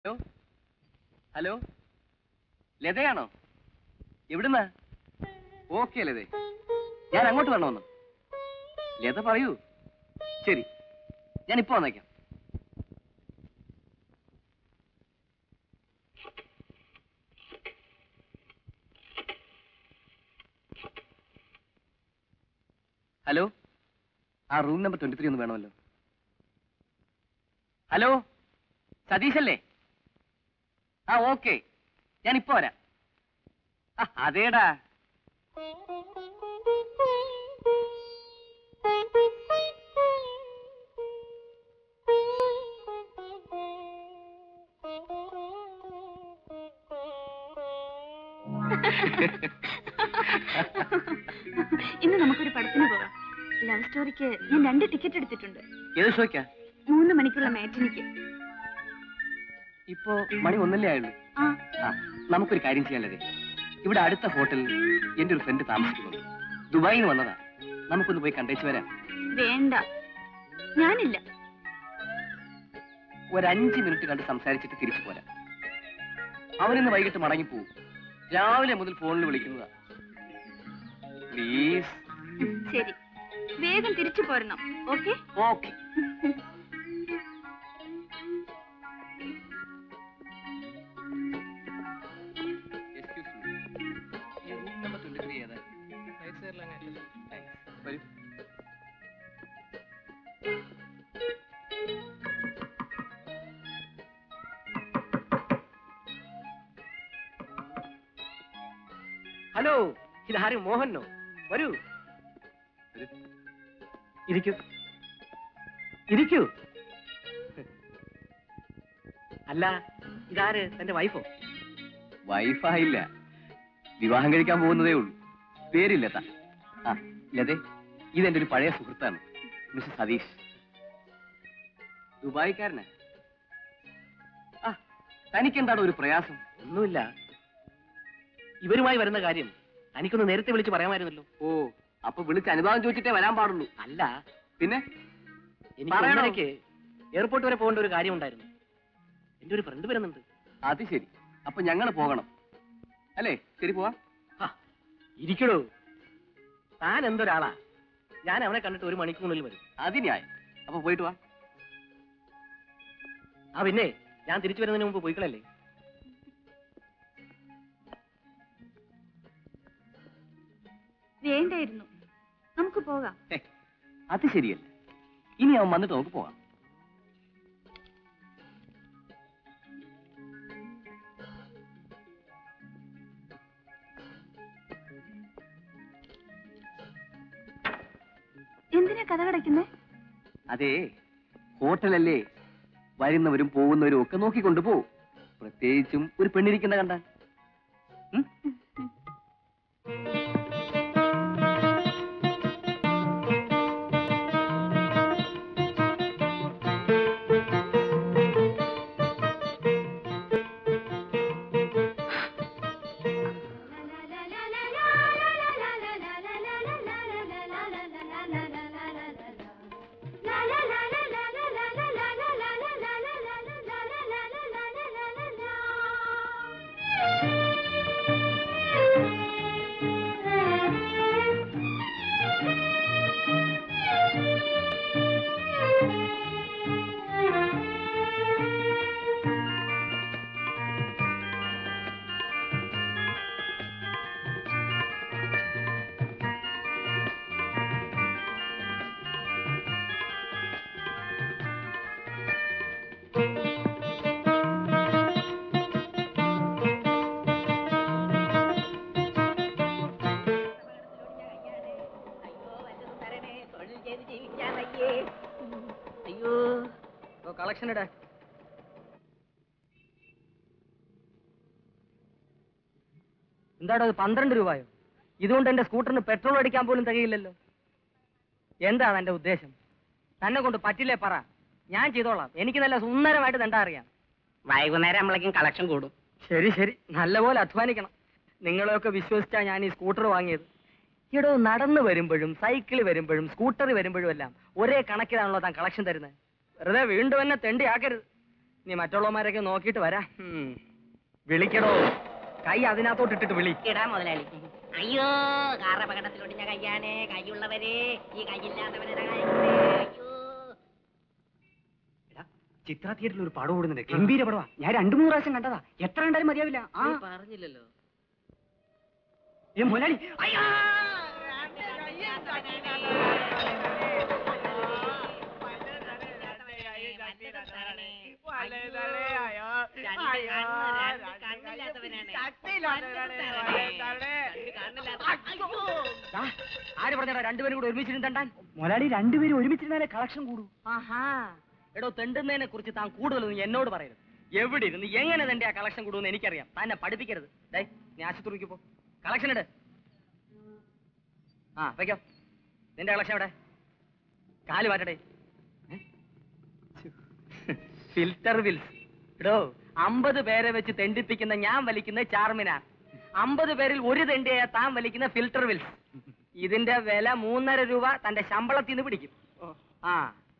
Hello hello ലതയാണോ എവിടുന്നാ okay ലതേ ഞാൻ അങ്ങോട്ട് വരണമെന്ന് ലത പറയൂ ശരി ഞാൻ ഇപ്പൊ വന്നേക്കാം ഹലോ ആ റൂം നമ്പർ ട്വന്റി ത്രീ ഒന്ന് വേണമല്ലോ ഹലോ സതീഷല്ലേ ആ ഓക്കെ ഞാൻ ഇപ്പൊ വരാം ആ, അതേടാ ഇന്ന് നമുക്കൊരു പടത്തിന് പോകാം ലവ് സ്റ്റോറിക്ക് ഞാൻ രണ്ട് ടിക്കറ്റ് എടുത്തിട്ടുണ്ട് ഏത് ഷോയ്ക്കാ മൂന്ന് മണിക്കുള്ള മാറ്റിനിക്ക് ഇപ്പോ മണി ഒന്നല്ലേ ആയുള്ളൂ ആ ആ നമുക്കൊരു കാര്യം ചെയ്യാനുള്ളത് ഇവിടെ അടുത്ത ഹോട്ടലിൽ എന്റെ ഒരു ഫ്രണ്ട് താമസിക്കുന്നുണ്ട് ദുബായിൽ നിന്ന് വന്നതാ നമുക്കൊന്ന് പോയി കണ്ടേച്ച് വരാം വേണ്ട ഞാനില്ല ഒരു അഞ്ച് മിനിറ്റ് കണ്ട് സംസാരിച്ചിട്ട് തിരിച്ചു പോരാം അവനിന്ന് വൈകിട്ട് മടങ്ങിപ്പോവും രാവിലെ മുതൽ ഫോണിൽ വിളിക്കുന്നതാ പ്ലീസ് ശരി വേഗം തിരിച്ചു പോരണം ഓക്കെ ഓക്കെ എക്സ്ക്യൂസ് മീ ഈ റൂം നമ്പർ ട്വന്റി ത്രീ ഏതാ Thanks. വരൂ ഹലോ ഇതാരും മോഹനോ വരൂ വരൂ. ഇരിക്കൂ ഇരിക്കൂ അല്ല ഇതാര് തന്റെ വൈഫോ വൈഫായില്ല വിവാഹം കഴിക്കാൻ പോകുന്നതേ ഉള്ളൂ പേരില്ല താ ആ ലതേ ഇതെന്റെ ഒരു പഴയ സുഹൃത്താണ് മിസ്റ്റർ സതീഷ് ദുബായിക്കാരനാ ആ തനിക്കെന്താണ് ഒരു പ്രയാസം ഒന്നുമില്ല ഇവരുമായി വരുന്ന കാര്യം തനിക്കൊന്ന് നേരത്തെ വിളിച്ച് പറയാമായിരുന്നല്ലോ ഓ അപ്പൊ വിളിച്ച് അനുഭവം ചോദിച്ചിട്ടേ വരാൻ പാടുള്ളൂ അല്ല പിന്നെ എനിക്ക് പറയണോ? ഒന്നരയ്ക്ക് എയർപോർട്ട് വരെ പോകേണ്ട ഒരു കാര്യം ഉണ്ടായിരുന്നു എന്റെ ഒരു ഫ്രണ്ട് വരുന്നുണ്ട് അത് ശരി അപ്പൊ ഞങ്ങൾ പോകണം അല്ലേ ശരി പോവാ ഇരിക്കടോ താൻ എന്തൊരാളാ ഞാൻ അവനെ കണ്ടിട്ട് ഒരു മണിക്കൂറിനുള്ളിൽ വരും അത് ന്യായം അപ്പൊ പോയിട്ട് വാ ആ പിന്നെ ഞാൻ തിരിച്ചു വരുന്നതിന് മുമ്പ് പോയിക്കളല്ലേ വേണ്ടായിരുന്നു നമുക്ക് പോകാം ഹേ, അത് ശരിയല്ല ഇനി അവൻ വന്നിട്ട് നമുക്ക് പോകാം എന്തിനാ കഥ കടക്കുന്നേ അതെ ഹോട്ടലല്ലേ വരുന്നവരും പോകുന്നവരും ഒക്കെ നോക്കിക്കൊണ്ട് പോവും പ്രത്യേകിച്ചും ഒരു പെണ്ണിരിക്കുന്ന കണ്ടാൽ ഉം? അയ്യോ കളക്ഷൻ ഇടാ എന്താടോ ഇത് പന്ത്രണ്ട് രൂപയോ ഇതുകൊണ്ട് എന്റെ സ്കൂട്ടറിന് പെട്രോൾ അടിക്കാൻ പോലും തികയില്ലല്ലോ എന്താണ് എന്റെ ഉദ്ദേശം തന്നെ കൊണ്ട് പറ്റില്ലേ പറ ഞാൻ ചെയ്തോളാം എനിക്ക് നല്ല സുന്ദരമായിട്ട് തെണ്ടാ അറിയാം വൈകുന്നേരം നമ്മളേക്കും കളക്ഷൻ കൂടും ശരി ശരി നല്ലപോലെ അധ്വാനിക്കണം നിങ്ങളെയൊക്കെ വിശ്വസിച്ചാ ഞാൻ ഈ സ്കൂട്ടർ വാങ്ങിയത് ഇടോ നടന്നു വരുമ്പോഴും സൈക്കിളിൽ വരുമ്പോഴും സ്കൂട്ടറിൽ വരുമ്പോഴും എല്ലാം ഒരേ കണക്കിലാണല്ലോ താൻ കളക്ഷൻ തരുന്നത് വെറുതെ വീണ്ടും എന്നെ തെണ്ടിയാക്കരുത് നീ മറ്റുള്ളവന്മാരൊക്കെ നോക്കിയിട്ട് വരാം ഉം. വിളിക്കടോ കൈ അതിനകത്തോട്ട് ഇട്ടിട്ട് വിളി ഇടാ മുതലാളി അയ്യോ കാറപകടത്തിലൊടിഞ്ഞ കയ്യാണേ കൈയുള്ളവരെ ഈ കൈയില്ലാത്തവരെ അയ്യോ ചിത്ര തിയേറ്ററിൽ ഒരു പടം ഓടുന്നുണ്ട് ഗംഭീര പടവാ ഞാൻ രണ്ടു മൂന്ന് പ്രാവശ്യം കണ്ടതാ എത്ര കണ്ടാലും മതിയാവില്ല ആ പറഞ്ഞില്ലല്ലോ ഏ മുതലാളി അയ്യോ ദാ, ആര് പറഞ്ഞടാ രണ്ടുപേരും കൂടെ ഒരുമിച്ചിരുന്ന് തണ്ടാൻ മുതലാളി രണ്ടുപേരും ഒരുമിച്ചിരുന്നാലേ കളക്ഷൻ കൂടൂ ആഹാ എടോ തെണ്ടുന്നതിനെ കുറിച്ച് താൻ കൂടുതലൊന്നും എന്നോട് പറയരുത് എവിടെ ഇരുന്ന് എങ്ങനെ തന്റെ ആ കളക്ഷൻ കൂടുമെന്ന് എനിക്കറിയാം തന്നെ പഠിപ്പിക്കരുത് ഡേ നീ ആശുപത്രിക്ക് പോ കളക്ഷൻ ഇട് ആ വയ്ക്കോ നിന്റെ കളക്ഷൻ എവിടെ കാല് മാറ്റടേ ഫിൽറ്റർ വിൽസ് എടോ അമ്പത് പേരെ വെച്ച് തെണ്ടിപ്പിക്കുന്ന ഞാൻ വലിക്കുന്ന ചാർമിനാർ അമ്പത് പേരിൽ ഒരു തെണ്ടിയായ താൻ വലിക്കുന്ന ഫിൽറ്റർ വിൽസ് ഇതിന്റെ വില മൂന്നര രൂപ തന്റെ ശമ്പളത്തിൽ നിന്ന് പിടിക്കും ആ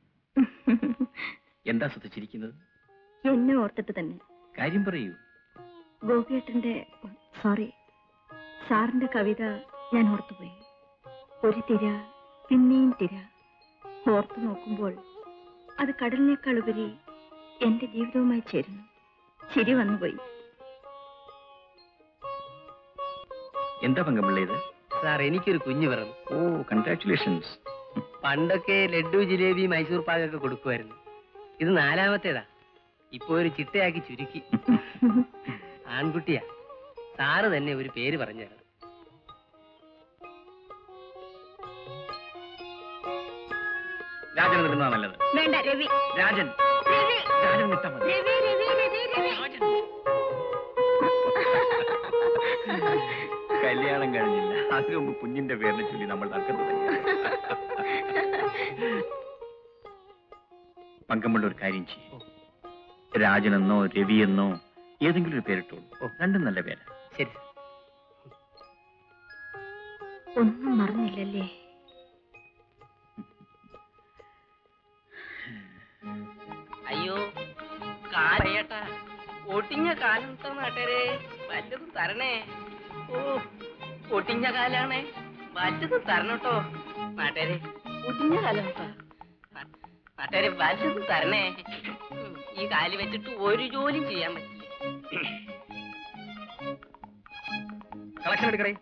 എന്താ ശ്രദ്ധിച്ചിരിക്കുന്നത് എന്നെ ഓർത്തിട്ട് തന്നെ കാര്യം പറയൂ ഗോപിയേട്ടന്റെ സോറി സാറിന്റെ കവിത ഞാൻ ഓർത്തുപോയി ഒരു തിര പിന്നെയും തിര ഓർത്തു നോക്കുമ്പോൾ അത് കടലിനേക്കാൾ ഉപരി എന്റെ ജീവിതവുമായി ചേരുന്നു ചിരി വന്നുപോയി എന്താ പങ്കമുള്ള ഇത് സാർ എനിക്കൊരു കുഞ്ഞു പിറന്നു ഓ കൺഗ്രാറ്റുലേഷൻസ് പണ്ടൊക്കെ ലഡു ജിലേബി മൈസൂർ പാകൊക്കെ കൊടുക്കുമായിരുന്നു ഇത് നാലാമത്തേതാ ഇപ്പൊ ഒരു ചിട്ടയാക്കി ചുരുക്കി ആൺകുട്ടിയാ സാറ് തന്നെ ഒരു പേര് പറഞ്ഞു തരണം രാജൻ നിൽക്കുന്നതാ നല്ലത് വേണ്ട രവി രാജൻ രവി രാജൻ നിട്ടാ മതി രവി രവി രവി രവി കല്യാണം കഴിഞ്ഞില്ല അതിനു മുമ്പ് കുഞ്ഞിന്റെ പേരിനെ ചൊല്ലി നമ്മൾ തർക്കം തുടങ്ങി പങ്കമുള്ള ഒരു കാര്യം ചെയ്യും രാജനെന്നോ രവിയെന്നോ ഏതെങ്കിലും ഒരു പേരിട്ടോളൂ രണ്ടും നല്ല പേരാ ശരി ഒന്നും മറന്നില്ലല്ലേ അയ്യോ കാലയേട്ടാ ഒട്ടിഞ്ഞ കാലത്തെ നാട്ടരെ വല്ലതും തരണേ ഓ ഒട്ടിഞ്ഞ കാലാണേ വല്ലതും തരണട്ടോ നാട്ടരെ ഒട്ടിഞ്ഞ കാലം നാട്ടരെ വല്ലതും തരണേ ഉം, ഈ കാല് വെച്ചിട്ട് ഒരു ജോലിയും ചെയ്യാൻ പറ്റില്ല കളക്ഷൻ എടുക്കടേ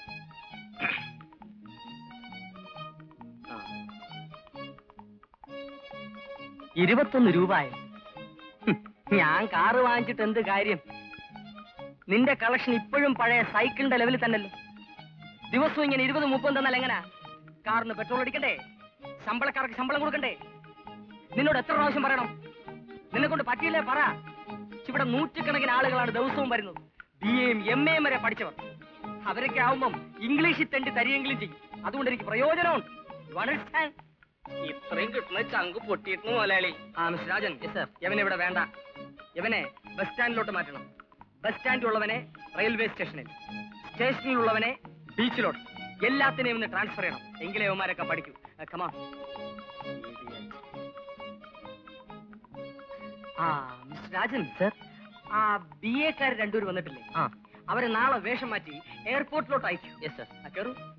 ഇരുപത്തൊന്ന് രൂപയോ ഹും, ഞാൻ കാറ് വാങ്ങിച്ചിട്ട് എന്ത് കാര്യം നിന്റെ കളക്ഷൻ ഇപ്പോഴും പഴയ സൈക്കിളിന്റെ ലെവലിൽ തന്നെയല്ലോ ദിവസവും ഇങ്ങനെ ഇരുപത് മുപ്പത് തന്നാൽ എങ്ങനാ കാറിന് പെട്രോൾ അടിക്കണ്ടേ ശമ്പളക്കാർക്ക് ശമ്പളം കൊടുക്കണ്ടേ നിന്നോട് എത്ര പ്രാവശ്യം പറയണം നിന്നെ കൊണ്ട് പറ്റിയില്ലേ പറ ഇവിടെ നൂറ്റുകണക്കിന് ആളുകളാണ് ദിവസവും വരുന്നത് ബി എയും എം എയും വരെ പഠിച്ചവർ അവരൊക്കെ ആവുമ്പം ഇംഗ്ലീഷിൽ തണ്ടി തരിയെങ്കിലും ചെയ്യും അതുകൊണ്ട് എനിക്ക് പ്രയോജനമുണ്ട് You understand? ഇത്രയും കിട്ടുന്ന ചങ്ക് പൊട്ടിയിരുന്നു മുതലാളി ആ മിസ്റ്റർ രാജൻ യവനെ ഇവിടെ വേണ്ട യവനെ ബസ് സ്റ്റാൻഡിലോട്ട് മാറ്റണം ബസ് സ്റ്റാൻഡിലുള്ളവനെ റെയിൽവേ സ്റ്റേഷനിൽ സ്റ്റേഷനിലുള്ളവനെ ബീച്ചിലോട്ട് എല്ലാത്തിനെയും ഒന്ന് ട്രാൻസ്ഫർ ചെയ്യണം എങ്കിലേ അവന്മാരൊക്കെ പഠിക്കൂ കമാ ആ മിസ്റ്റർ രാജൻ സർ ആ ബി എക്കാർ രണ്ടുപേർ വന്നിട്ടില്ലേ ആ അവരെ നാളെ വേഷം മാറ്റി എയർപോർട്ടിലോട്ട് അയക്കൂ യെസ് സർ ആ, കേറൂ